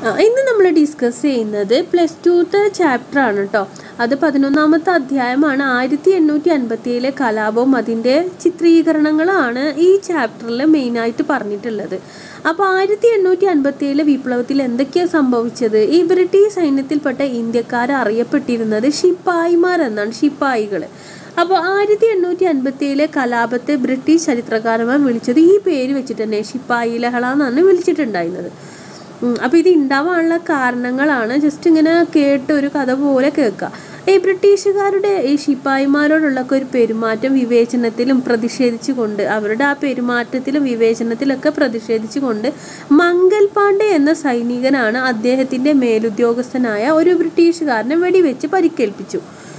ആ, ഇന്ന് നമ്മൾ ഡിസ്കസ് ചെയ്യുന്നത് പ്ലസ് ടുത്തെ ചാപ്റ്റർ ആണ് കേട്ടോ അത് പതിനൊന്നാമത്തെ അധ്യായമാണ് ആയിരത്തി എണ്ണൂറ്റി അൻപത്തി ഏഴിലെ കലാപവും അതിൻ്റെ ചിത്രീകരണങ്ങളാണ് ഈ ചാപ്റ്ററിൽ മെയിനായിട്ട് പറഞ്ഞിട്ടുള്ളത് അപ്പോൾ ആയിരത്തി എണ്ണൂറ്റി അൻപത്തി ഏഴിലെ വിപ്ലവത്തിൽ എന്തൊക്കെയാണ് സംഭവിച്ചത് ഈ ബ്രിട്ടീഷ് സൈന്യത്തിൽപ്പെട്ട ഇന്ത്യക്കാർ അറിയപ്പെട്ടിരുന്നത് ഷിപ്പായിമാർ എന്നാണ് ഷിപ്പായികൾ അപ്പോൾ ആയിരത്തി എണ്ണൂറ്റി അൻപത്തി ഏഴിലെ കലാപത്തെ ബ്രിട്ടീഷ് ചരിത്രകാരന്മാർ വിളിച്ചത് ഈ പേര് വെച്ചിട്ട് തന്നെ ഷിപ്പായി ലഹള എന്നാണ് വിളിച്ചിട്ടുണ്ടായിരുന്നത് ഉം, അപ്പോൾ ഇത് ഉണ്ടാവാനുള്ള കാരണങ്ങളാണ് ജസ്റ്റ് ഇങ്ങനെ കേട്ട് ഒരു കഥ പോലെ കേൾക്കുക ഈ ബ്രിട്ടീഷുകാരുടെ ഈ ശിപ്പായിമാരോടുള്ള ഒക്കെ ഒരു പെരുമാറ്റം വിവേചനത്തിലും പ്രതിഷേധിച്ചുകൊണ്ട് അവരുടെ ആ പെരുമാറ്റത്തിലും വിവേചനത്തിലൊക്കെ പ്രതിഷേധിച്ചുകൊണ്ട് മംഗൽ പാണ്ഡെ എന്ന സൈനികനാണ് അദ്ദേഹത്തിൻ്റെ മേലുദ്യോഗസ്ഥനായ ഒരു ബ്രിട്ടീഷുകാരനെ വെടിവെച്ച് പരിക്കേൽപ്പിച്ചു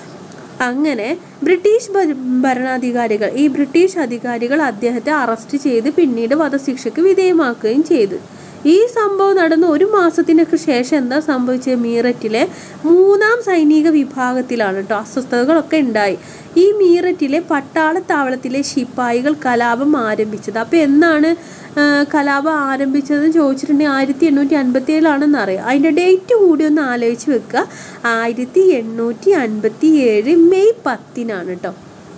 അങ്ങനെ ബ്രിട്ടീഷ് ഭ- ഭരണാധികാരികൾ ഈ ബ്രിട്ടീഷ് അധികാരികൾ അദ്ദേഹത്തെ അറസ്റ്റ് ചെയ്ത് പിന്നീട് വധശിക്ഷയ്ക്ക് വിധേയമാക്കുകയും ചെയ്തു ഈ സംഭവം നടന്ന ഒരു മാസത്തിനൊക്കെ ശേഷം എന്താ സംഭവിച്ചത് മീററ്റിലെ മൂന്നാം സൈനിക വിഭാഗത്തിലാണ് കേട്ടോ അസ്വസ്ഥതകളൊക്കെ ഉണ്ടായി ഈ മീററ്റിലെ പട്ടാളത്താവളത്തിലെ ശിപ്പായികൾ കലാപം ആരംഭിച്ചത് അപ്പോൾ എന്നാണ് ആ, കലാപം ആരംഭിച്ചതെന്ന് ചോദിച്ചിട്ടുണ്ടെങ്കിൽ ആയിരത്തി എണ്ണൂറ്റി അൻപത്തി ഏഴിലാണെന്ന് അറിയാം അതിൻ്റെ ഡേറ്റ് കൂടി ഒന്ന് ആലോചിച്ച് വെക്കുക ആയിരത്തി എണ്ണൂറ്റി അൻപത്തി ഏഴ് മെയ് പത്തിനാണ് കേട്ടോ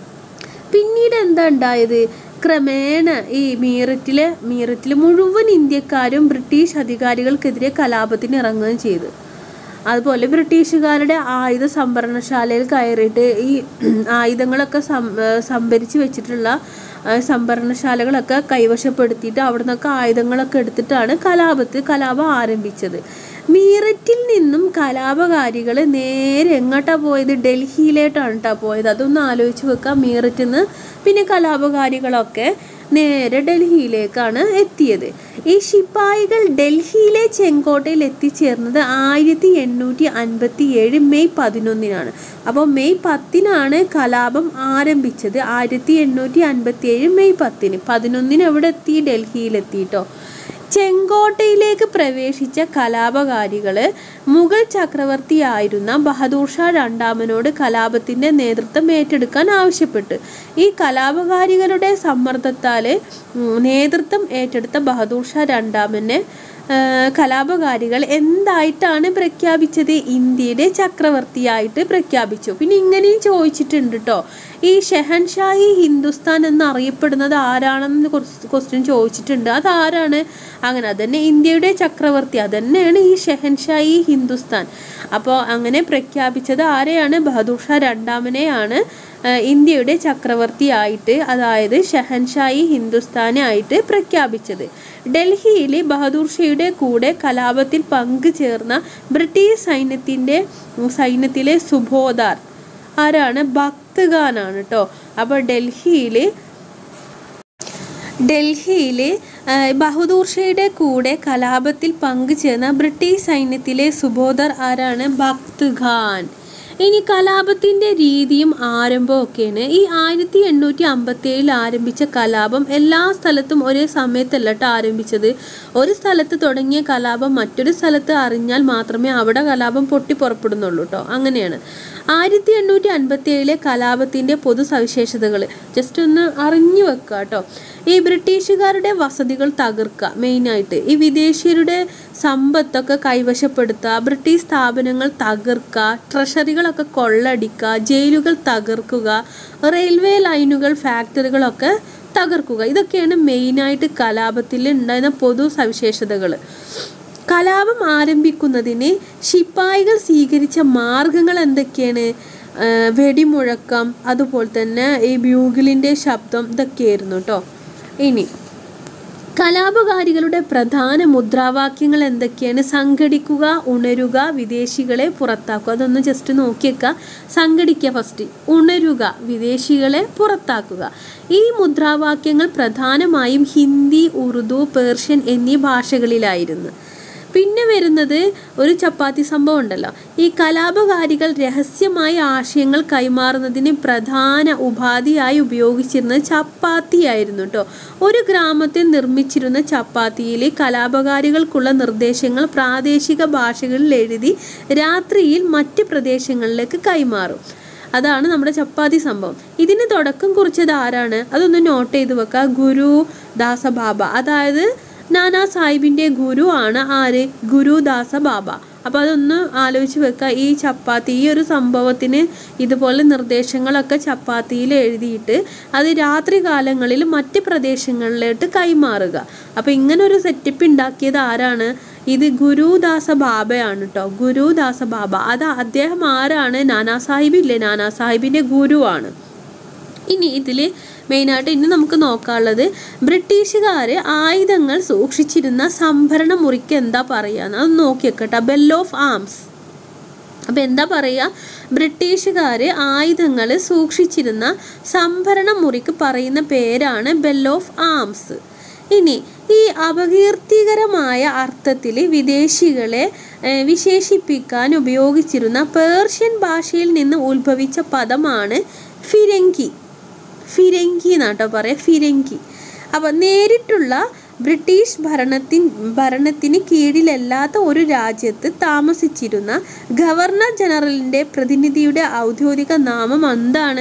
പിന്നീട് എന്താ ഉണ്ടായത് ക്രമേണ ഈ മീററ്റിലെ മീററ്റിൽ മുഴുവൻ ഇന്ത്യക്കാരും ബ്രിട്ടീഷ് അധികാരികൾക്കെതിരെ കലാപത്തിന് ഇറങ്ങുകയും ചെയ്തു അതുപോലെ ബ്രിട്ടീഷുകാരുടെ ആയുധ സംഭരണശാലയിൽ കയറിയിട്ട് ഈ ആയുധങ്ങളൊക്കെ സം ഏർ സംഭരിച്ച് വെച്ചിട്ടുള്ള ആ, സംഭരണശാലകളൊക്കെ കൈവശപ്പെടുത്തിയിട്ട് അവിടെ നിന്നൊക്കെ ആയുധങ്ങളൊക്കെ എടുത്തിട്ടാണ് കലാപത്ത് കലാപം ആരംഭിച്ചത് മീററ്റിൽ നിന്നും കലാപകാരികൾ നേരെ എങ്ങോട്ടാണ് പോയത് ഡൽഹിയിലേട്ടാണ് കേട്ടോ പോയത് അതൊന്ന് ആലോചിച്ച് വെക്കാം മീററ്റിൽ നിന്ന് പിന്നെ കലാപകാരികളൊക്കെ നേരെ ഡൽഹിയിലേക്കാണ് എത്തിയത് ഈ ശിപ്പായികൾ ഡൽഹിയിലെ ചെങ്കോട്ടയിൽ എത്തിച്ചേർന്നത് ആയിരത്തി എണ്ണൂറ്റി അൻപത്തി ഏഴ് മെയ് പതിനൊന്നിനാണ് അപ്പോൾ മെയ് പത്തിനാണ് കലാപം ആരംഭിച്ചത് ആയിരത്തി എണ്ണൂറ്റി അൻപത്തി ഏഴ് മെയ് പത്തിന് പതിനൊന്നിന് എവിടെ എത്തി ഡൽഹിയിലെത്തി കേട്ടോ ചെങ്കോട്ടയിലേക്ക് പ്രവേശിച്ച കലാപകാരികൾ മുഗൾ ചക്രവർത്തിയായിരുന്ന ബഹദൂർ ഷാ രണ്ടാമനോട് കലാപത്തിൻ്റെ നേതൃത്വം ഏറ്റെടുക്കാൻ ആവശ്യപ്പെട്ടു ഈ കലാപകാരികളുടെ സമ്മർദ്ദത്താൽ ഉം, നേതൃത്വം ഏറ്റെടുത്ത ബഹദൂർ ഷാ രണ്ടാമനെ ആ, കലാപകാരികൾ എന്തായിട്ടാണ് പ്രഖ്യാപിച്ചത് ഇന്ത്യയുടെ ചക്രവർത്തിയായിട്ട് പ്രഖ്യാപിച്ചു പിന്നെ ഇങ്ങനെയും ചോദിച്ചിട്ടുണ്ട് കേട്ടോ ഈ ഷെഹൻഷാഹി ഹിന്ദുസ്ഥാൻ എന്നറിയപ്പെടുന്നത് ആരാണെന്ന് ക്വസ്റ്റ്യൻ ചോദിച്ചിട്ടുണ്ട് അതാരാണ് അങ്ങനെ അതന്നെ ഇന്ത്യയുടെ ചക്രവർത്തി അതന്നെയാണ് ഈ ഷെഹൻഷാഹി ഹിന്ദുസ്ഥാൻ അപ്പോൾ അങ്ങനെ പ്രഖ്യാപിച്ചത് ആരെയാണ് ബഹദൂർ ഷാ രണ്ടാമനെയാണ് ആ, ഇന്ത്യയുടെ ചക്രവർത്തിയായിട്ട് അതായത് ഷഹൻഷായി ഹിന്ദുസ്ഥാനെ ആയിട്ട് പ്രഖ്യാപിച്ചത് ഡൽഹിയിൽ ബഹദൂർ ഷയുടെ കൂടെ കലാപത്തിൽ പങ്കുചേർന്ന ബ്രിട്ടീഷ് സൈന്യത്തിൻ്റെ സൈന്യത്തിലെ സുബോദാർ ആരാണ് ഭക്ത് ഖാനാണ് കേട്ടോ അപ്പോൾ ഡൽഹിയിൽ ഡൽഹിയിൽ ബഹദൂർ ഷയുടെ കൂടെ കലാപത്തിൽ പങ്കുചേർന്ന ബ്രിട്ടീഷ് സൈന്യത്തിലെ സുബോധർ ആരാണ് ഭക്ത് ഖാൻ ഇനി കലാപത്തിൻ്റെ രീതിയും ആരംഭവും ഒക്കെയാണ് ഈ ആയിരത്തി എണ്ണൂറ്റി അമ്പത്തി ഏഴിൽ ആരംഭിച്ച കലാപം എല്ലാ സ്ഥലത്തും ഒരേ സമയത്തല്ല കേട്ടോ ആരംഭിച്ചത് ഒരു സ്ഥലത്ത് തുടങ്ങിയ കലാപം മറ്റൊരു സ്ഥലത്ത് അറിഞ്ഞാൽ മാത്രമേ അവിടെ കലാപം പൊട്ടി പുറപ്പെടുന്നുള്ളൂ കേട്ടോ അങ്ങനെയാണ് ആയിരത്തി എണ്ണൂറ്റി അൻപത്തി ഏഴിലെ കലാപത്തിൻ്റെ പൊതു സവിശേഷതകൾ ജസ്റ്റ് ഒന്ന് അറിഞ്ഞു വെക്കുക കേട്ടോ ഈ ബ്രിട്ടീഷുകാരുടെ വസതികൾ തകർക്കുക മെയിനായിട്ട് ഈ വിദേശീയരുടെ സമ്പത്തൊക്കെ കൈവശപ്പെടുത്തുക ബ്രിട്ടീഷ് സ്ഥാപനങ്ങൾ തകർക്കുക ട്രഷറികളൊക്കെ കൊള്ളടിക്കുക ജയിലുകൾ തകർക്കുക റെയിൽവേ ലൈനുകൾ ഫാക്ടറികളൊക്കെ തകർക്കുക ഇതൊക്കെയാണ് മെയിനായിട്ട് കലാപത്തിൽ ഉണ്ടായിരുന്ന പൊതു സവിശേഷതകൾ കലാപം ആരംഭിക്കുന്നതിന് ശിപ്പായികൾ സ്വീകരിച്ച മാർഗങ്ങൾ എന്തൊക്കെയാണ് ആ, വെടിമുഴക്കം അതുപോലെ തന്നെ ഈ ബ്യൂഗിളിൻ്റെ ശബ്ദം ഇതൊക്കെയായിരുന്നു കേട്ടോ ഇനി കലാപകാരികളുടെ പ്രധാന മുദ്രാവാക്യങ്ങൾ എന്തൊക്കെയാണ് സംഘടിക്കുക ഉണരുക വിദേശികളെ പുറത്താക്കുക അതൊന്ന് ജസ്റ്റ് നോക്കിയേക്കുക സംഘടിക്കുക ഫസ്റ്റ് ഉണരുക വിദേശികളെ പുറത്താക്കുക ഈ മുദ്രാവാക്യങ്ങൾ പ്രധാനമായും ഹിന്ദി ഉറുദു പേർഷ്യൻ എന്നീ ഭാഷകളിലായിരുന്നു പിന്നെ വരുന്നത് ഒരു ചപ്പാത്തി സംഭവം ഉണ്ടല്ലോ ഈ കലാപകാരികൾ രഹസ്യമായ ആശയങ്ങൾ കൈമാറുന്നതിന് പ്രധാന ഉപാധിയായി ഉപയോഗിച്ചിരുന്നത് ചപ്പാത്തിയായിരുന്നു കേട്ടോ ഒരു ഗ്രാമത്തിൽ നിർമ്മിച്ചിരുന്ന ചപ്പാത്തിയിൽ കലാപകാരികൾക്കുള്ള നിർദ്ദേശങ്ങൾ പ്രാദേശിക ഭാഷകളിൽ എഴുതി രാത്രിയിൽ മറ്റ് പ്രദേശങ്ങളിലേക്ക് കൈമാറും അതാണ് നമ്മുടെ ചപ്പാത്തി സംഭവം ഇതിന് തുടക്കം കുറിച്ചത് ആരാണ് അതൊന്ന് നോട്ട് ചെയ്ത് വെക്കുക ഗുരു ദാസബാബ അതായത് നാനാ സാഹിബിൻ്റെ ഗുരു ആണ് ആര് ഗുരുദാസ ബാബ അപ്പോൾ അതൊന്ന് ആലോചിച്ച് വെക്കുക ഈ ചപ്പാത്തി ഈ ഒരു സംഭവത്തിന് ഇതുപോലെ നിർദ്ദേശങ്ങളൊക്കെ ചപ്പാത്തിയിൽ എഴുതിയിട്ട് അത് രാത്രി കാലങ്ങളിൽ മറ്റ് പ്രദേശങ്ങളിലോട്ട് കൈമാറുക അപ്പോൾ ഇങ്ങനെ ഒരു സെറ്റപ്പ് ഉണ്ടാക്കിയത് ആരാണ് ഇത് ഗുരുദാസ ബാബയാണ് കേട്ടോ ഗുരുദാസ ബാബ അത് അദ്ദേഹം ആരാണ് നാനാ സാഹിബ് ഇല്ലേ നാനാ സാഹിബിൻ്റെ ഗുരുവാണ് ഇനി ഇതിൽ മെയിനായിട്ട് ഇനി നമുക്ക് നോക്കാനുള്ളത് ബ്രിട്ടീഷുകാർ ആയുധങ്ങൾ സൂക്ഷിച്ചിരുന്ന സംഭരണ മുറിക്ക് എന്താ പറയുക അത് നോക്കി വെക്കട്ടെ ബെൽ ഓഫ് ആംസ് അപ്പം എന്താ പറയുക ബ്രിട്ടീഷുകാർ ആയുധങ്ങൾ സൂക്ഷിച്ചിരുന്ന സംഭരണ മുറിക്ക് പറയുന്ന പേരാണ് ബെൽ ഓഫ് ആംസ് ഇനി ഈ അപകീർത്തികരമായ അർത്ഥത്തിൽ വിദേശികളെ ഏഹ്, വിശേഷിപ്പിക്കാൻ ഉപയോഗിച്ചിരുന്ന പേർഷ്യൻ ഭാഷയിൽ നിന്ന് ഉത്ഭവിച്ച പദമാണ് ഫിരങ്കി ഫിരങ്കി എന്നാട്ടോ പറയാം ഫിരങ്കി അപ്പോൾ നേരിട്ടുള്ള ബ്രിട്ടീഷ് ഭരണത്തിൻ ഭരണത്തിന് കീഴിലല്ലാത്ത ഒരു രാജ്യത്ത് താമസിച്ചിരുന്ന ഗവർണർ ജനറലിൻ്റെ പ്രതിനിധിയുടെ ഔദ്യോഗിക നാമം എന്താണ്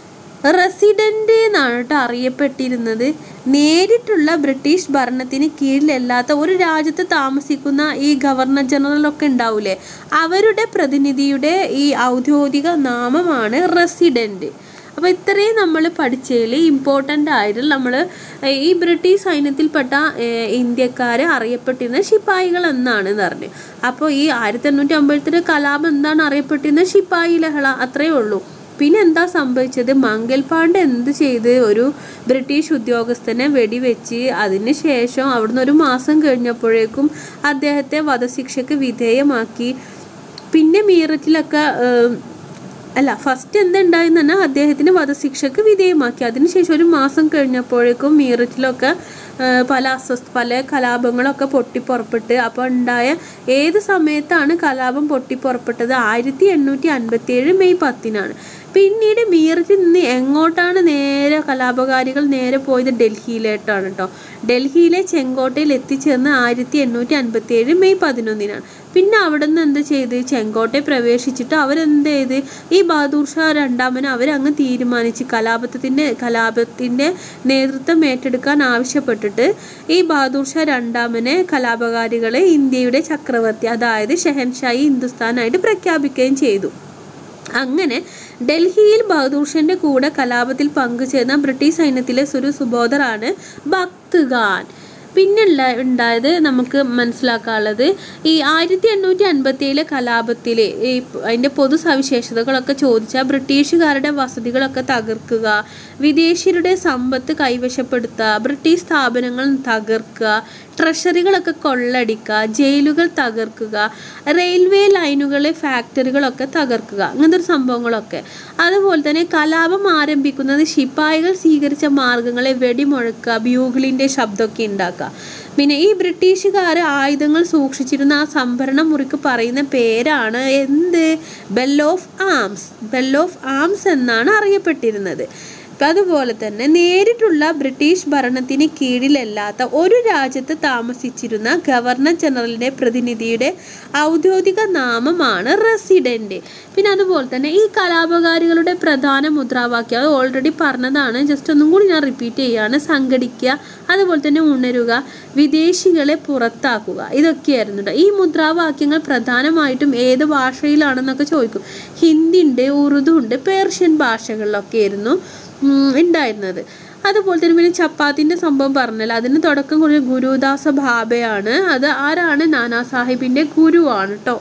റെസിഡൻ്റ് എന്നാണ് കേട്ടോ അറിയപ്പെട്ടിരുന്നത് നേരിട്ടുള്ള ബ്രിട്ടീഷ് ഭരണത്തിന് കീഴിലല്ലാത്ത ഒരു രാജ്യത്ത് താമസിക്കുന്ന ഈ ഗവർണർ ജനറലൊക്കെ ഉണ്ടാവില്ലേ അവരുടെ പ്രതിനിധിയുടെ ഈ ഔദ്യോഗിക നാമമാണ് റെസിഡൻറ്റ് അപ്പോൾ ഇത്രയും നമ്മൾ പഠിച്ചതിൽ ഇമ്പോർട്ടൻ്റ് ആയിട്ട് നമ്മൾ ഈ ബ്രിട്ടീഷ് സൈന്യത്തിൽപ്പെട്ട ഇന്ത്യക്കാരെ അറിയപ്പെട്ടിരുന്ന ശിപ്പായികൾ എന്നാണ് പറഞ്ഞു അപ്പോൾ ഈ ആയിരത്തി എണ്ണൂറ്റി അമ്പത്തിലെ കലാപം എന്താണ് അറിയപ്പെട്ടിരുന്നത് ശിപ്പായി ലഹള അത്രയേ ഉള്ളൂ പിന്നെ എന്താ സംഭവിച്ചത് മംഗൽപാണ്ഡെ എന്ത് ചെയ്ത് ഒരു ബ്രിട്ടീഷ് ഉദ്യോഗസ്ഥനെ വെടിവെച്ച് അതിന് ശേഷം അവിടുന്ന് ഒരു മാസം കഴിഞ്ഞപ്പോഴേക്കും അദ്ദേഹത്തെ വധശിക്ഷയ്ക്ക് വിധേയമാക്കി പിന്നെ മീററ്റിലൊക്കെ ഏം, അല്ല ഫസ്റ്റ് എന്തുണ്ടായെന്ന് പറഞ്ഞാൽ അദ്ദേഹത്തിന് വധശിക്ഷയ്ക്ക് വിധേയമാക്കി അതിനുശേഷം ഒരു മാസം കഴിഞ്ഞപ്പോഴേക്കും മീററ്റിലൊക്കെ ആ, പല അസ്വസ്ഥ പല കലാപങ്ങളൊക്കെ പൊട്ടിപ്പുറപ്പെട്ട് അപ്പോൾ ഉണ്ടായ ഏത് സമയത്താണ് കലാപം പൊട്ടിപ്പുറപ്പെട്ടത് ആയിരത്തി എണ്ണൂറ്റി അൻപത്തി ഏഴ് മെയ് പത്തിനാണ് പിന്നീട് മീററ്റിൽ നിന്ന് എങ്ങോട്ടാണ് നേരെ കലാപകാരികൾ നേരെ പോയത് ഡൽഹിയിലേട്ടാണ് കേട്ടോ ഡൽഹിയിലെ ചെങ്കോട്ടയിൽ എത്തിച്ചേർന്ന് ആയിരത്തി എണ്ണൂറ്റി അൻപത്തി ഏഴ് മെയ് പതിനൊന്നിനാണ് പിന്നെ അവിടെ നിന്ന് എന്ത് ചെയ്ത് ചെങ്കോട്ടയിൽ പ്രവേശിച്ചിട്ട് അവരെന്ത് ചെയ്ത് ഈ ബഹാദൂർ ഷാ രണ്ടാമന് അവരങ്ങ് തീരുമാനിച്ച് കലാപത്തിൻ്റെ കലാപത്തിൻ്റെ നേതൃത്വം ഏറ്റെടുക്കാൻ ആവശ്യപ്പെട്ടിട്ട് ഈ ബഹാദൂർ ഷാ രണ്ടാമനെ കലാപകാരികളെ ഇന്ത്യയുടെ ചക്രവർത്തി അതായത് ഷെഹൻഷായി ഹിന്ദുസ്ഥാനായിട്ട് പ്രഖ്യാപിക്കുകയും ചെയ്തു അങ്ങനെ ഡൽഹിയിൽ ബഹദൂർ ഷാന്റെ കൂടെ കലാപത്തിൽ പങ്കുചേർന്ന ബ്രിട്ടീഷ് സൈന്യത്തിലെ ഒരു സുബോധറാണ് ഭക്ത് ഖാൻ പിന്നെയുള്ള ഉണ്ടായത് നമുക്ക് മനസ്സിലാക്കാനുള്ളത് ഈ ആയിരത്തി എണ്ണൂറ്റി അൻപത്തി ഏഴിലെ കലാപത്തിൽ ഈ അതിൻ്റെ പൊതു സവിശേഷതകളൊക്കെ ചോദിച്ചാൽ ബ്രിട്ടീഷുകാരുടെ വസതികളൊക്കെ തകർക്കുക വിദേശീയരുടെ സമ്പത്ത് കൈവശപ്പെടുത്തുക ബ്രിട്ടീഷ് സ്ഥാപനങ്ങൾ തകർക്കുക ട്രഷറികളൊക്കെ കൊള്ളടിക്കുക ജയിലുകൾ തകർക്കുക റെയിൽവേ ലൈനുകളെ ഫാക്ടറികളൊക്കെ തകർക്കുക അങ്ങനത്തെ ഒരു സംഭവങ്ങളൊക്കെ അതുപോലെ തന്നെ കലാപം ആരംഭിക്കുന്നത് ശിപ്പായികൾ സ്വീകരിച്ച മാർഗങ്ങളെ വെടിമുഴക്കുക ബ്യൂഗിളിൻ്റെ ശബ്ദമൊക്കെ ഉണ്ടാക്കുക പിന്നെ ഈ ബ്രിട്ടീഷുകാർ ആയുധങ്ങൾ സൂക്ഷിച്ചിരുന്ന ആ സംഭരണ മുറിക്ക് പറയുന്ന പേരാണ് എന്ത് bell of arms bell of arms എന്നാണ് അറിയപ്പെട്ടിരുന്നത് അപ്പം അതുപോലെ തന്നെ നേരിട്ടുള്ള ബ്രിട്ടീഷ് ഭരണത്തിന് കീഴിലല്ലാത്ത ഒരു രാജ്യത്ത് താമസിച്ചിരുന്ന ഗവർണർ ജനറലിൻ്റെ പ്രതിനിധിയുടെ ഔദ്യോഗിക നാമമാണ് റെസിഡൻറ്റ് പിന്നെ അതുപോലെ തന്നെ ഈ കലാപകാരികളുടെ പ്രധാന മുദ്രാവാക്യം അത് ഓൾറെഡി പറഞ്ഞതാണ് ജസ്റ്റ് ഒന്നും കൂടി ഞാൻ റിപ്പീറ്റ് ചെയ്യുകയാണ് സംഘടിക്കുക അതുപോലെ തന്നെ ഉണരുക വിദേശികളെ പുറത്താക്കുക ഇതൊക്കെയായിരുന്നു ട്ടോ. ഈ മുദ്രാവാക്യങ്ങൾ പ്രധാനമായിട്ടും ഏത് ഭാഷയിലാണെന്നൊക്കെ ചോദിക്കും ഹിന്ദി ഉണ്ട് ഉറുദു ഉണ്ട് പേർഷ്യൻ ഭാഷകളിലൊക്കെ ആയിരുന്നു ഉം, ഉണ്ടായിരുന്നത് അതുപോലെ തന്നെ പിന്നെ ചപ്പാത്തിൻ്റെ സംഭവം പറഞ്ഞല്ലോ അതിന് തുടക്കം കുറിച്ച ഗുരുദാസ ഭാബയാണ് അത് ആരാണ് നാനാ സാഹിബിൻ്റെ ഗുരുവാണ് കേട്ടോ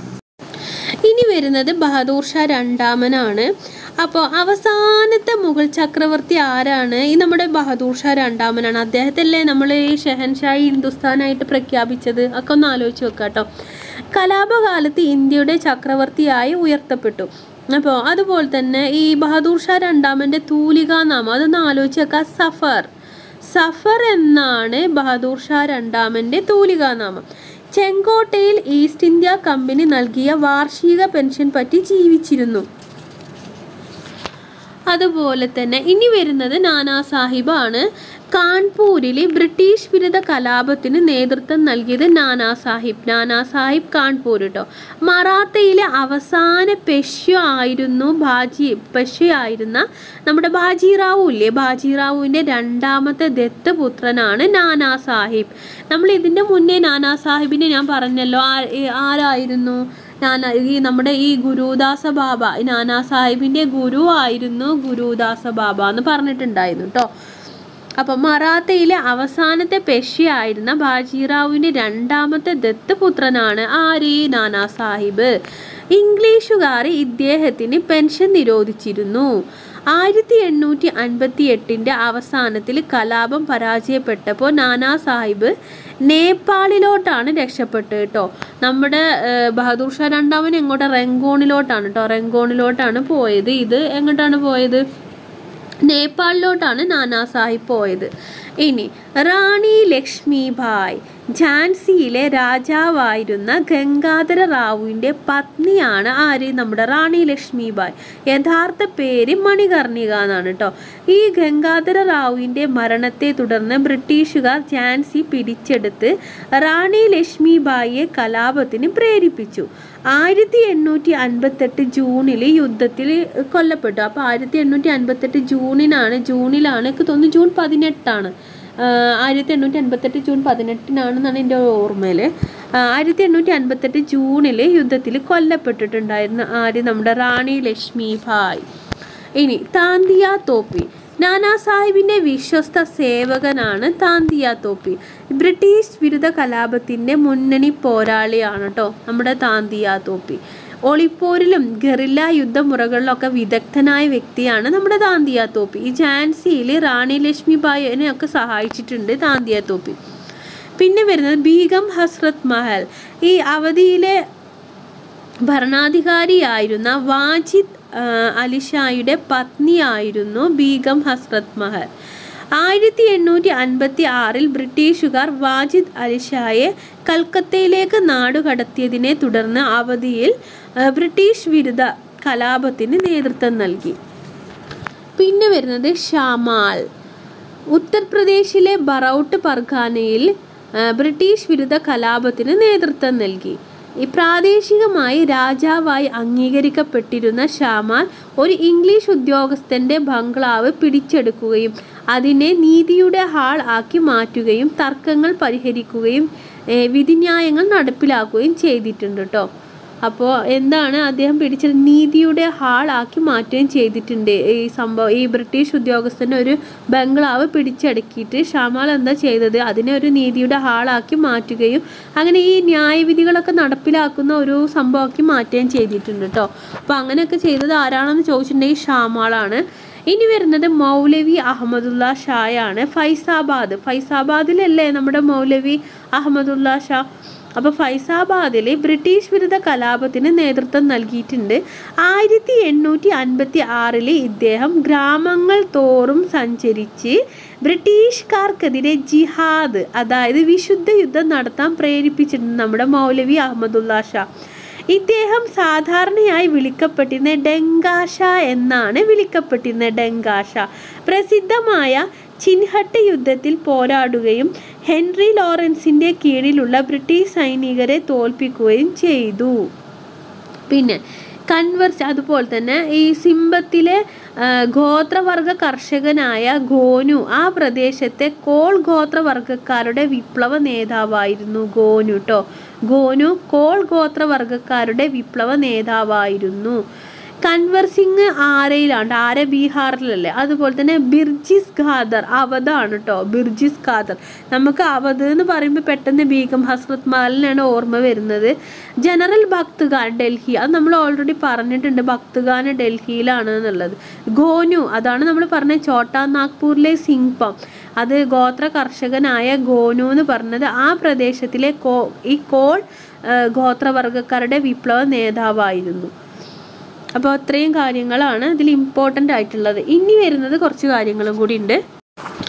ഇനി വരുന്നത് ബഹദൂർ ഷാ രണ്ടാമനാണ് അപ്പോൾ അവസാനത്തെ മുഗൾ ചക്രവർത്തി ആരാണ് ഈ നമ്മുടെ ബഹദൂർ ഷാ രണ്ടാമനാണ് അദ്ദേഹത്തല്ലേ നമ്മൾ ഈ ഷെഹൻഷായി ഹിന്ദുസ്ഥാനായിട്ട് പ്രഖ്യാപിച്ചത് ഒക്കെ ഒന്ന് ആലോചിച്ച് വെക്കാം കേട്ടോ കലാപകാലത്ത് ഇന്ത്യയുടെ ചക്രവർത്തിയായി ഉയർത്തപ്പെട്ടു അപ്പോൾ അതുപോലെ തന്നെ ഈ ബഹദൂർ ഷാ രണ്ടാമൻ്റെ തൂലികാ നാമം അതൊന്ന് ആലോചിച്ച് വെക്കാം സഫർ സഫർ എന്നാണ് ബഹദൂർ ഷാ രണ്ടാമൻ്റെ തൂലികാനാമം ചെങ്കോട്ടയിൽ ഈസ്റ്റ് ഇന്ത്യ കമ്പനി നൽകിയ വാർഷിക പെൻഷൻ പറ്റി ജീവിച്ചിരുന്നു അതുപോലെ തന്നെ ഇനി വരുന്നത് നാനാ സാഹിബാണ് കാൺപൂരിലെ ബ്രിട്ടീഷ് വിരുദ്ധ കലാപത്തിന് നേതൃത്വം നൽകിയത് നാനാ സാഹിബ് നാനാ സാഹിബ് കാൺപൂർ കേട്ടോ മറാത്തയിലെ അവസാന പെഷ്യ ആയിരുന്നു ബാജി പെഷ്യയായിരുന്ന നമ്മുടെ ബാജിറാവു ഇല്ലേ ബാജിറാവുവിൻ്റെ രണ്ടാമത്തെ ദത്തപുത്രനാണ് നാനാ സാഹിബ് നമ്മൾ ഇതിൻ്റെ മുന്നേ നാനാ സാഹിബിനെ ഞാൻ പറഞ്ഞല്ലോ ആ- ഈ ആരായിരുന്നു നാനാ ഈ നമ്മുടെ ഈ ഗുരുദാസ ബാബ ഈ നാനാ സാഹിബിൻ്റെ ഗുരു ആയിരുന്നു ഗുരുദാസ ബാബ എന്ന് പറഞ്ഞിട്ടുണ്ടായിരുന്നു കേട്ടോ അപ്പം മറാത്തയിലെ അവസാനത്തെ പെഷ്യയായിരുന്ന ബാജിറാവുവിൻ്റെ രണ്ടാമത്തെ ദത്തുപുത്രനാണ് ആര് നാനാ സാഹിബ് ഇംഗ്ലീഷുകാർ ഇദ്ദേഹത്തിന് പെൻഷൻ നിരോധിച്ചിരുന്നു ആയിരത്തി എണ്ണൂറ്റി അൻപത്തി എട്ടിൻ്റെ അവസാനത്തിൽ കലാപം പരാജയപ്പെട്ടപ്പോൾ നാനാ സാഹിബ് നേപ്പാളിലോട്ടാണ് രക്ഷപ്പെട്ടത് കേട്ടോ നമ്മുടെ ഏഹ്, ബഹദൂർ ഷാ രണ്ടാമൻ എങ്ങോട്ട് റെങ്കോണിലോട്ടാണ് കേട്ടോ റെങ്കോണിലോട്ടാണ് പോയത് ഇത് എങ്ങോട്ടാണ് പോയത് നേപ്പാളിലോട്ടാണ് നാനാ സാഹിബ് പോയത് ഇനി റാണി ലക്ഷ്മിഭായ് ഝാൻസിയിലെ രാജാവായിരുന്ന ഗംഗാധര റാവുവിൻ്റെ പത്നിയാണ് ആര് നമ്മുടെ റാണി ലക്ഷ്മിഭായ് യഥാർത്ഥ പേര് മണികർണിക എന്നാണ് കേട്ടോ ഈ ഗംഗാധര റാവുവിൻ്റെ മരണത്തെ തുടർന്ന് ബ്രിട്ടീഷുകാർ ഝാൻസി പിടിച്ചെടുത്ത് റാണി ലക്ഷ്മിഭായിയെ കലാപത്തിന് പ്രേരിപ്പിച്ചു ആയിരത്തി എണ്ണൂറ്റി അൻപത്തെട്ട് ജൂണിൽ യുദ്ധത്തിൽ കൊല്ലപ്പെട്ടു അപ്പോൾ ആയിരത്തി എണ്ണൂറ്റി അൻപത്തെട്ട് ജൂണിനാണ് ജൂണിലാണ് എനിക്ക് തോന്നുന്നു ജൂൺ പതിനെട്ടാണ് ആയിരത്തി എണ്ണൂറ്റി അൻപത്തെട്ട് ജൂൺ പതിനെട്ടിനാണെന്നാണ് എൻ്റെ ഓർമ്മയിൽ ആയിരത്തി എണ്ണൂറ്റി അൻപത്തെട്ട് ജൂണിൽ യുദ്ധത്തിൽ കൊല്ലപ്പെട്ടിട്ടുണ്ടായിരുന്നു ആര് നമ്മുടെ റാണി ലക്ഷ്മിഭായ് ഇനി താന്തിയ തോപ്പി നാനാ സാഹിബിൻ്റെ വിശ്വസ്ത സേവകനാണ് താന്തിയ തോപ്പി ബ്രിട്ടീഷ് വിരുദ്ധ കലാപത്തിൻ്റെ മുന്നണി പോരാളിയാണ് കേട്ടോ നമ്മുടെ താന്തിയ തോപ്പി ഒളിപ്പോരിലും ഗറില്ല യുദ്ധമുറകളിലൊക്കെ വിദഗ്ധനായ വ്യക്തിയാണ് നമ്മുടെ താന്തിയ തോപ്പി ഈ ഝാൻസിയിൽ റാണി ലക്ഷ്മിബായിനെ ഒക്കെ സഹായിച്ചിട്ടുണ്ട് താന്തിയ തോപ്പി പിന്നെ വരുന്നത് ബീഗം ഹസ്രത് മഹൽ ഈ അവധിയിലെ ഭരണാധികാരിയായിരുന്ന വാജിദ് ആ, അലിഷായുടെ പത്നിയായിരുന്നു ബീഗം ഹസ്രത് മഹൽ ആയിരത്തി എണ്ണൂറ്റി അൻപത്തി ആറിൽ ബ്രിട്ടീഷുകാർ വാജിദ് അലിഷായെ കൽക്കത്തയിലേക്ക് നാടുകടത്തിയതിനെ തുടർന്ന് അവധിയിൽ ആ, ബ്രിട്ടീഷ് വിരുദ്ധ കലാപത്തിന് നേതൃത്വം നൽകി പിന്നെ വരുന്നത് ഷാമാൽ ഉത്തർപ്രദേശിലെ ബറൌട്ട് പർഖാനയിൽ ആ, ബ്രിട്ടീഷ് വിരുദ്ധ കലാപത്തിന് നേതൃത്വം നൽകി ഈ പ്രാദേശികമായി രാജാവായി അംഗീകരിക്കപ്പെട്ടിരുന്ന ഷാമാൽ ഒരു ഇംഗ്ലീഷ് ഉദ്യോഗസ്ഥന്റെ ബംഗ്ലാവ് പിടിച്ചെടുക്കുകയും അതിനെ നീതിയുടെ ഹാൾ ആക്കി മാറ്റുകയും തർക്കങ്ങൾ പരിഹരിക്കുകയും ഏ, വിധിന്യായങ്ങൾ നടപ്പിലാക്കുകയും ചെയ്തിട്ടുണ്ട് കേട്ടോ അപ്പോൾ എന്താണ് അദ്ദേഹം പിടിച്ചത് നീതിയുടെ ഹാൾ ആക്കി മാറ്റുകയും ചെയ്തിട്ടുണ്ട് ഈ സംഭവം ഈ ബ്രിട്ടീഷ് ഉദ്യോഗസ്ഥന് ഒരു ബംഗ്ലാവ് പിടിച്ചടക്കിയിട്ട് ഷമാൽ എന്താ ചെയ്തത് അതിനെ ഒരു നീതിയുടെ ഹാളാക്കി മാറ്റുകയും അങ്ങനെ ഈ ന്യായവിധികളൊക്കെ നടപ്പിലാക്കുന്ന ഒരു സംഭവമാക്കി മാറ്റുകയും ചെയ്തിട്ടുണ്ട് കേട്ടോ അപ്പോൾ അങ്ങനെയൊക്കെ ചെയ്തത് ആരാണെന്ന് ചോദിച്ചിട്ടുണ്ടെങ്കിൽ ഷാമാളാണ് ഇനി വരുന്നത് മൗലവി അഹമ്മദുള്ള ഷായാണ് ഫൈസാബാദ് ഫൈസാബാദിലല്ലേ നമ്മുടെ മൗലവി അഹമ്മദുള്ള ഷാ അപ്പോൾ ഫൈസാബാദിൽ ബ്രിട്ടീഷ് വിരുദ്ധ കലാപത്തിന് നേതൃത്വം നൽകിയിട്ടുണ്ട് ആയിരത്തി എണ്ണൂറ്റി അൻപത്തി ആറിൽ ഇദ്ദേഹം ഗ്രാമങ്ങൾ തോറും സഞ്ചരിച്ച് ബ്രിട്ടീഷുകാർക്കെതിരെ ജിഹാദ് അതായത് വിശുദ്ധ യുദ്ധം നടത്താൻ പ്രേരിപ്പിച്ചിട്ടുണ്ട് നമ്മുടെ മൗലവി അഹമ്മദുള്ള ഷാ ഇദ്ദേഹം സാധാരണയായി വിളിക്കപ്പെട്ടിരുന്ന ഡെങ്കാഷ എന്നാണ് വിളിക്കപ്പെട്ടിരുന്നത് ഡെങ്കാഷ പ്രസിദ്ധമായ ചിൻഹട്ട് യുദ്ധത്തിൽ പോരാടുകയും ഹെൻറി ലോറൻസിൻ്റെ കീഴിലുള്ള ബ്രിട്ടീഷ് സൈനികരെ തോൽപ്പിക്കുകയും ചെയ്തു പിന്നെ കൺവേർസ് അതുപോലെ തന്നെ ഈ സിംബത്തിലെ ആ, ഗോത്രവർഗ കർഷകനായ ഗോനു ആ പ്രദേശത്തെ കോൾ ഗോത്രവർഗക്കാരുടെ വിപ്ലവ നേതാവായിരുന്നു ഗോനു കേട്ടോ ഗോനു കോൾ ഗോത്രവർഗക്കാരുടെ വിപ്ലവ നേതാവായിരുന്നു കൻവർ സിംഗ് ആരയിലാണ് ആര ബീഹാറിലല്ലേ അതുപോലെ തന്നെ ബിർജിസ് ഖാദർ അവധാണ് കേട്ടോ ബിർജിസ് ഖാദർ നമുക്ക് അവധ് എന്ന് പറയുമ്പോൾ പെട്ടെന്ന് ബീഗം ഹസ്രത് മഹലിനാണ് ഓർമ്മ വരുന്നത് ജനറൽ ഭക്ത്ഖാൻ ഡൽഹി അത് നമ്മൾ ഓൾറെഡി പറഞ്ഞിട്ടുണ്ട് ഭക്ത്ഖാൻ ഡൽഹിയിലാണ് എന്നുള്ളത് ഗോനു അതാണ് നമ്മൾ പറഞ്ഞ ചോട്ടാ നാഗ്പൂരിലെ സിംഗ്പം അത് ഗോത്ര കർഷകനായ ഗോനു എന്ന് പറഞ്ഞത് ആ പ്രദേശത്തിലെ കോ ഈ കോൾ ആ, ഗോത്രവർഗക്കാരുടെ വിപ്ലവ നേതാവായിരുന്നു അപ്പോൾ അത്രയും കാര്യങ്ങളാണ് ഇതിൽ ഇമ്പോർട്ടൻ്റ് ആയിട്ടുള്ളത് ഇനി വരുന്നത് കുറച്ച് കാര്യങ്ങളും കൂടി ഉണ്ട്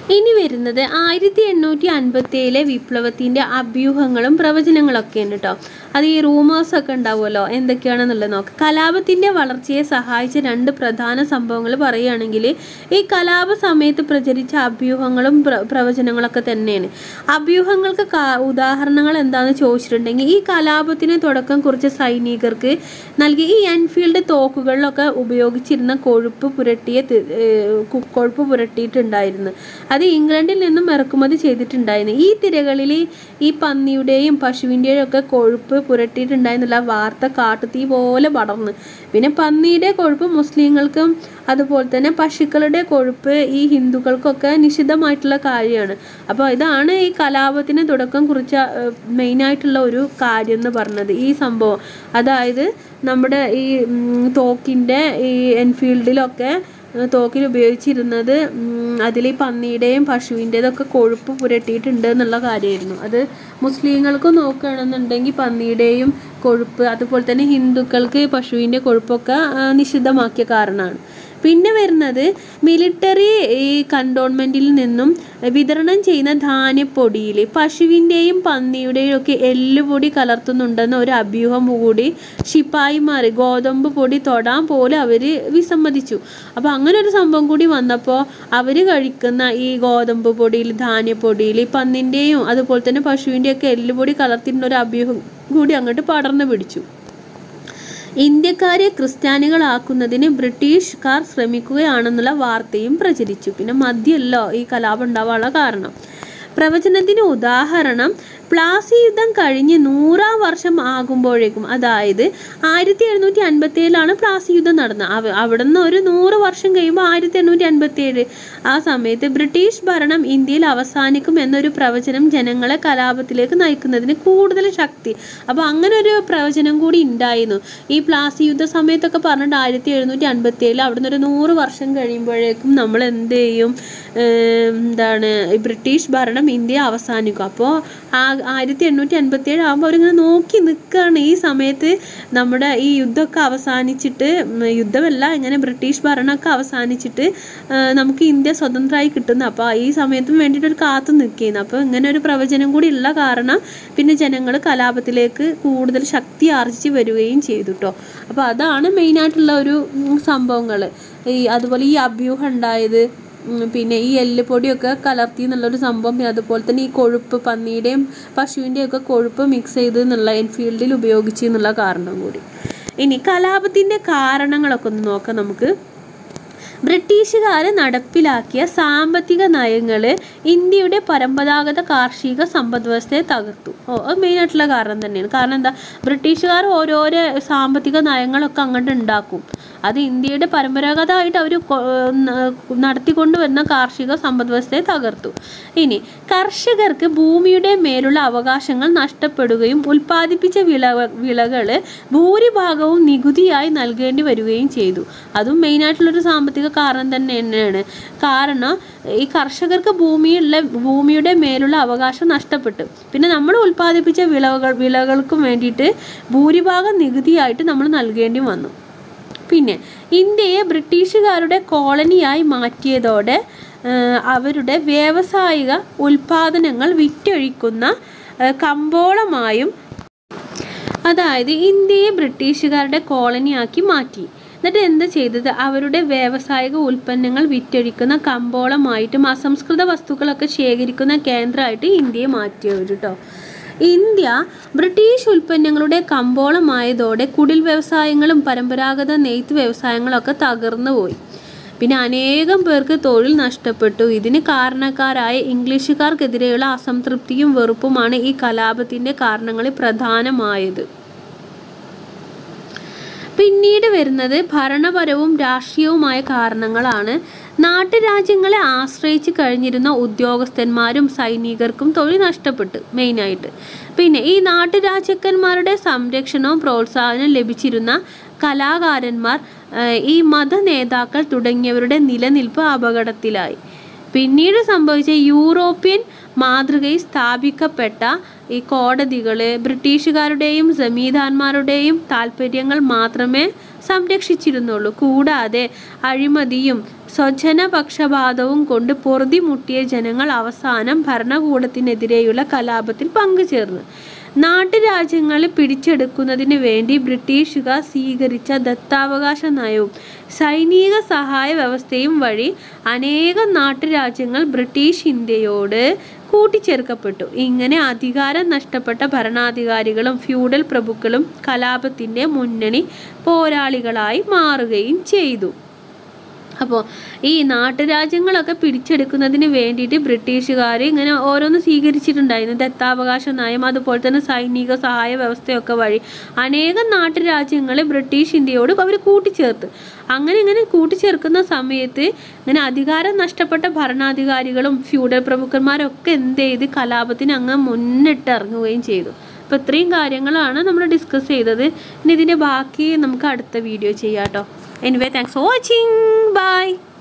ഇനി വരുന്നത് ആയിരത്തി എണ്ണൂറ്റി അൻപത്തി ഏഴിലെ വിപ്ലവത്തിൻ്റെ അഭ്യൂഹങ്ങളും പ്രവചനങ്ങളൊക്കെയാണ് കേട്ടോ അത് ഈ റൂമേഴ്സ് ഒക്കെ ഉണ്ടാവുമല്ലോ എന്തൊക്കെയാണെന്നുള്ളത് നോക്കാം കലാപത്തിൻ്റെ വളർച്ചയെ സഹായിച്ച രണ്ട് പ്രധാന സംഭവങ്ങൾ പറയുകയാണെങ്കിൽ ഈ കലാപ സമയത്ത് പ്രചരിച്ച അഭ്യൂഹങ്ങളും പ്ര പ്രവചനങ്ങളൊക്കെ തന്നെയാണ് അഭ്യൂഹങ്ങൾക്ക് കാ- ഉദാഹരണങ്ങൾ എന്താണെന്ന് ചോദിച്ചിട്ടുണ്ടെങ്കിൽ ഈ കലാപത്തിന് തുടക്കം കുറിച്ച സൈനികർക്ക് നൽകിയ ഈ എൻഫീൽഡ് തോക്കുകളിലൊക്കെ ഉപയോഗിച്ചിരുന്ന കൊഴുപ്പ് പുരട്ടിയ തി- ഏഹ് കു- കൊഴുപ്പ് പുരട്ടിയിട്ടുണ്ടായിരുന്നു അത് ഇംഗ്ലണ്ടിൽ നിന്നും ഇറക്കുമതി ചെയ്തിട്ടുണ്ടായിരുന്നു ഈ തിരകളിൽ ഈ പന്നിയുടെയും പശുവിൻ്റെയും ഒക്കെ കൊഴുപ്പ് പുരട്ടിയിട്ടുണ്ടായിരുന്നില്ല വാർത്ത കാട്ടുതീ പോലെ പടർന്ന് പിന്നെ പന്നിയുടെ കൊഴുപ്പ് മുസ്ലിങ്ങൾക്കും അതുപോലെ തന്നെ പശുക്കളുടെ കൊഴുപ്പ് ഈ ഹിന്ദുക്കൾക്കൊക്കെ നിഷിദ്ധമായിട്ടുള്ള കാര്യമാണ് അപ്പോൾ ഇതാണ് ഈ കലാപത്തിന് തുടക്കം കുറിച്ച മെയിനായിട്ടുള്ള ഒരു കാര്യം എന്ന് പറഞ്ഞത് ഈ സംഭവം അതായത് നമ്മുടെ ഈ ഉം, തോക്കിൻ്റെ ഈ എൻഫീൽഡിലൊക്കെ ഏഹ് തോക്കിൽ ഉപയോഗിച്ചിരുന്നത് അതിൽ ഈ പന്നിയുടെയും പശുവിൻ്റെതൊക്കെ കൊഴുപ്പ് പുരട്ടിയിട്ടുണ്ട് എന്നുള്ള കാര്യമായിരുന്നു അത് മുസ്ലിങ്ങൾക്ക് നോക്കുകയാണെന്നുണ്ടെങ്കിൽ പന്നിയുടെയും കൊഴുപ്പ് അതുപോലെ തന്നെ ഹിന്ദുക്കൾക്ക് പശുവിൻ്റെ കൊഴുപ്പൊക്കെ ആ, നിഷിദ്ധമാക്കിയ കാരണമാണ് പിന്നെ വരുന്നത് മിലിറ്ററി ഈ കണ്ടോൺമെൻറ്റിൽ നിന്നും വിതരണം ചെയ്യുന്ന ധാന്യപ്പൊടിയിൽ പശുവിൻ്റെയും പന്നിയുടെയും ഒക്കെ എല്ലുപൊടി കലർത്തുന്നുണ്ടെന്ന ഒരു അഭ്യൂഹം കൂടി ശിപ്പായിമാർ ഗോതമ്പ് പൊടി തൊടാൻ പോലും അവർ വിസമ്മതിച്ചു അപ്പോൾ അങ്ങനെ ഒരു സംഭവം കൂടി വന്നപ്പോൾ അവർ കഴിക്കുന്ന ഈ ഗോതമ്പ് പൊടിയിൽ ധാന്യപ്പൊടിയിൽ ഈ പന്നിൻ്റെയും അതുപോലെ തന്നെ പശുവിൻ്റെയും ഒക്കെ എല്ലുപൊടി കലർത്തിയിട്ടുള്ള ഒരു അഭ്യൂഹം കൂടി അങ്ങോട്ട് പടർന്നു പിടിച്ചു ഇന്ത്യക്കാരെ ക്രിസ്ത്യാനികളാക്കുന്നതിന് ബ്രിട്ടീഷുകാർ ശ്രമിക്കുകയാണെന്നുള്ള വാർത്തയും പ്രചരിച്ചു പിന്നെ മദ്യമല്ലോ ഈ കലാപം ഉണ്ടാവാനുള്ള കാരണം പ്രവചനത്തിന് ഉദാഹരണം പ്ലാസി യുദ്ധം കഴിഞ്ഞ് നൂറാം വർഷം ആകുമ്പോഴേക്കും അതായത് ആയിരത്തി എഴുന്നൂറ്റി അൻപത്തി ഏഴിലാണ് പ്ലാസി യുദ്ധം നടന്നത് അവ അവിടെ നിന്ന് ഒരു നൂറ് വർഷം കഴിയുമ്പോൾ ആയിരത്തി എണ്ണൂറ്റി അൻപത്തി ഏഴ് ആ സമയത്ത് ബ്രിട്ടീഷ് ഭരണം ഇന്ത്യയിൽ അവസാനിക്കും എന്നൊരു പ്രവചനം ജനങ്ങളെ കലാപത്തിലേക്ക് നയിക്കുന്നതിന് കൂടുതൽ ശക്തി അപ്പോൾ അങ്ങനെ ഒരു പ്രവചനം കൂടി ഉണ്ടായിരുന്നു ഈ പ്ലാസി യുദ്ധ സമയത്തൊക്കെ പറഞ്ഞിട്ട് ആയിരത്തി എഴുന്നൂറ്റി അൻപത്തി ഏഴിൽ അവിടുന്ന് ഒരു നൂറ് വർഷം കഴിയുമ്പോഴേക്കും നമ്മൾ എന്ത് ചെയ്യും ഏം, എന്താണ് ഈ ബ്രിട്ടീഷ് ഭരണം ഇന്ത്യ അവസാനിക്കും അപ്പോൾ ആ ആയിരത്തി എണ്ണൂറ്റി അൻപത്തി ഏഴ് ആകുമ്പോൾ അവരിങ്ങനെ നോക്കി നിൽക്കുകയാണ് ഈ സമയത്ത് നമ്മുടെ ഈ യുദ്ധമൊക്കെ അവസാനിച്ചിട്ട് ഉം, യുദ്ധമല്ല ഇങ്ങനെ ബ്രിട്ടീഷ് ഭരണമൊക്കെ അവസാനിച്ചിട്ട് ആ, നമുക്ക് ഇന്ത്യ സ്വതന്ത്രമായി കിട്ടുന്നു അപ്പോൾ ഈ സമയത്തും വേണ്ടിയിട്ട് ഒരു കാത്തു നിൽക്കുന്നു അപ്പോൾ ഇങ്ങനെ ഒരു പ്രവചനം കൂടി ഉള്ള കാരണം പിന്നെ ജനങ്ങൾ കലാപത്തിലേക്ക് കൂടുതൽ ശക്തി ആർജിച്ച് വരികയും ചെയ്തു കേട്ടോ അപ്പോൾ അതാണ് മെയിനായിട്ടുള്ള ഒരു സംഭവങ്ങൾ ഈ അതുപോലെ ഈ അഭ്യൂഹം ഉണ്ടായത് ഉം, പിന്നെ ഈ എല്ലുപൊടിയൊക്കെ കലർത്തി എന്നുള്ളൊരു സംഭവം പിന്നെ അതുപോലെ തന്നെ ഈ കൊഴുപ്പ് പന്നിയുടെയും പശുവിൻ്റെയും ഒക്കെ കൊഴുപ്പ് മിക്സ് ചെയ്ത് എന്നുള്ള എൻഫീൽഡിൽ ഉപയോഗിച്ചു എന്നുള്ള കാരണം കൂടി ഇനി കലാപത്തിൻ്റെ കാരണങ്ങളൊക്കെ ഒന്ന് നോക്കാം നമുക്ക് ബ്രിട്ടീഷുകാർ നടപ്പിലാക്കിയ സാമ്പത്തിക നയങ്ങൾ ഇന്ത്യയുടെ പരമ്പരാഗത കാർഷിക സമ്പദ് വ്യവസ്ഥയെ തകർത്തു ഓ അത് മെയിനായിട്ടുള്ള കാരണം തന്നെയാണ് കാരണം എന്താ ബ്രിട്ടീഷുകാർ ഓരോരോ സാമ്പത്തിക നയങ്ങളൊക്കെ അങ്ങോട്ട് ഉണ്ടാക്കും അത് ഇന്ത്യയുടെ പരമ്പരാഗതമായിട്ട് അവർ നടത്തിക്കൊണ്ട് വരുന്ന കാർഷിക സമ്പദ് വ്യവസ്ഥയെ തകർത്തു ഇനി കർഷകർക്ക് ഭൂമിയുടെ മേലുള്ള അവകാശങ്ങൾ നഷ്ടപ്പെടുകയും ഉൽപ്പാദിപ്പിച്ച വിള വിളകൾ ഭൂരിഭാഗവും നികുതിയായി നൽകേണ്ടി വരികയും ചെയ്തു അതും മെയിനായിട്ടുള്ളൊരു സാമ്പത്തിക കാരണം തന്നെ തന്നെയാണ് കാരണം ഈ കർഷകർക്ക് ഭൂമിയുള്ള ഭൂമിയുടെ മേലുള്ള അവകാശം നഷ്ടപ്പെട്ടു പിന്നെ നമ്മൾ ഉൽപ്പാദിപ്പിച്ച വിളകൾ വിളകൾക്കും വേണ്ടിയിട്ട് ഭൂരിഭാഗം നികുതിയായിട്ട് നമ്മൾ നൽകേണ്ടി വന്നു പിന്നെ ഇന്ത്യയെ ബ്രിട്ടീഷുകാരുടെ കോളനിയായി മാറ്റിയതോടെ ഏഹ്, അവരുടെ വ്യാവസായിക ഉൽപാദനങ്ങൾ വിറ്റൊഴിക്കുന്ന ഏഹ്, കമ്പോളമായും അതായത് ഇന്ത്യയെ ബ്രിട്ടീഷുകാരുടെ കോളനിയാക്കി മാറ്റി എന്നിട്ട് എന്താ ചെയ്തത് അവരുടെ വ്യാവസായിക ഉൽപ്പന്നങ്ങൾ വിറ്റഴിക്കുന്ന കമ്പോളമായിട്ടും അസംസ്കൃത വസ്തുക്കളൊക്കെ ശേഖരിക്കുന്ന കേന്ദ്രമായിട്ട് ഇന്ത്യയെ മാറ്റിയവർ കേട്ടോ ഇന്ത്യ ബ്രിട്ടീഷ് ഉൽപ്പന്നങ്ങളുടെ കമ്പോളമായതോടെ കുടിൽ വ്യവസായങ്ങളും പരമ്പരാഗത നെയ്ത്ത് വ്യവസായങ്ങളൊക്കെ തകർന്നു പോയി പിന്നെ അനേകം പേർക്ക് തൊഴിൽ നഷ്ടപ്പെട്ടു ഇതിന് കാരണക്കാരായ ഇംഗ്ലീഷുകാർക്കെതിരെയുള്ള അസംതൃപ്തിയും വെറുപ്പുമാണ് ഈ കലാപത്തിൻ്റെ കാരണങ്ങളിൽ പ്രധാനമായത് പിന്നീട് വരുന്നത് ഭരണപരവും രാഷ്ട്രീയവുമായ കാരണങ്ങളാണ് നാട്ടുരാജ്യങ്ങളെ ആശ്രയിച്ച് കഴിഞ്ഞിരുന്ന ഉദ്യോഗസ്ഥന്മാരും സൈനികർക്കും തൊഴിൽ നഷ്ടപ്പെട്ടു മെയിനായിട്ട് പിന്നെ ഈ നാട്ടുരാജ്യക്കന്മാരുടെ സംരക്ഷണവും പ്രോത്സാഹനവും ലഭിച്ചിരുന്ന കലാകാരന്മാർ ഏഹ്, ഈ മത നേതാക്കൾ തുടങ്ങിയവരുടെ നിലനിൽപ്പ് അപകടത്തിലായി പിന്നീട് സംഭവിച്ച യൂറോപ്യൻ മാതൃകയിൽ സ്ഥാപിക്കപ്പെട്ട ഈ കോടതികൾ ബ്രിട്ടീഷുകാരുടെയും ജമീന്ദാന്മാരുടെയും താല്പര്യങ്ങൾ മാത്രമേ സംരക്ഷിച്ചിരുന്നുള്ളൂ കൂടാതെ അഴിമതിയും സ്വജനപക്ഷപാതവും കൊണ്ട് പൊറുതി മുട്ടിയ ജനങ്ങൾ അവസാനം ഭരണകൂടത്തിനെതിരെയുള്ള കലാപത്തിൽ പങ്കുചേർന്നു നാട്ടുരാജ്യങ്ങൾ പിടിച്ചെടുക്കുന്നതിന് വേണ്ടി ബ്രിട്ടീഷുകാർ സ്വീകരിച്ച ദത്താവകാശ നയവും സൈനിക സഹായ വ്യവസ്ഥയും വഴി അനേകം നാട്ടുരാജ്യങ്ങൾ ബ്രിട്ടീഷ് ഇന്ത്യയോട് കൂട്ടിച്ചേർക്കപ്പെട്ടു ഇങ്ങനെ അധികാരം നഷ്ടപ്പെട്ട ഭരണാധികാരികളും ഫ്യൂഡൽ പ്രഭുക്കളും കലാപത്തിൻ്റെ മുന്നണി പോരാളികളായി മാറുകയും ചെയ്തു അപ്പോൾ ഈ നാട്ടുരാജ്യങ്ങളൊക്കെ പിടിച്ചെടുക്കുന്നതിന് വേണ്ടിയിട്ട് ബ്രിട്ടീഷുകാർ ഇങ്ങനെ ഓരോന്ന് സ്വീകരിച്ചിട്ടുണ്ടായിരുന്നു ദത്താവകാശ നയം അതുപോലെ തന്നെ സൈനിക സഹായ വ്യവസ്ഥയൊക്കെ വഴി അനേകം നാട്ടുരാജ്യങ്ങൾ ബ്രിട്ടീഷ് ഇന്ത്യയോട് അവർ കൂട്ടിച്ചേർത്ത് അങ്ങനെ ഇങ്ങനെ കൂട്ടിച്ചേർക്കുന്ന സമയത്ത് ഇങ്ങനെ അധികാരം നഷ്ടപ്പെട്ട ഭരണാധികാരികളും ഫ്യൂഡൽ പ്രഭുക്കന്മാരൊക്കെ എന്ത് ചെയ്ത് കലാപത്തിന് അങ്ങ് മുന്നിട്ട് ഇറങ്ങുകയും ചെയ്തു അപ്പോൾ ഇത്രയും കാര്യങ്ങളാണ് നമ്മൾ ഡിസ്കസ് ചെയ്തത് ഇനി ഇതിൻ്റെ ബാക്കി നമുക്ക് അടുത്ത വീഡിയോ ചെയ്യാം കേട്ടോ anyway thanks for watching by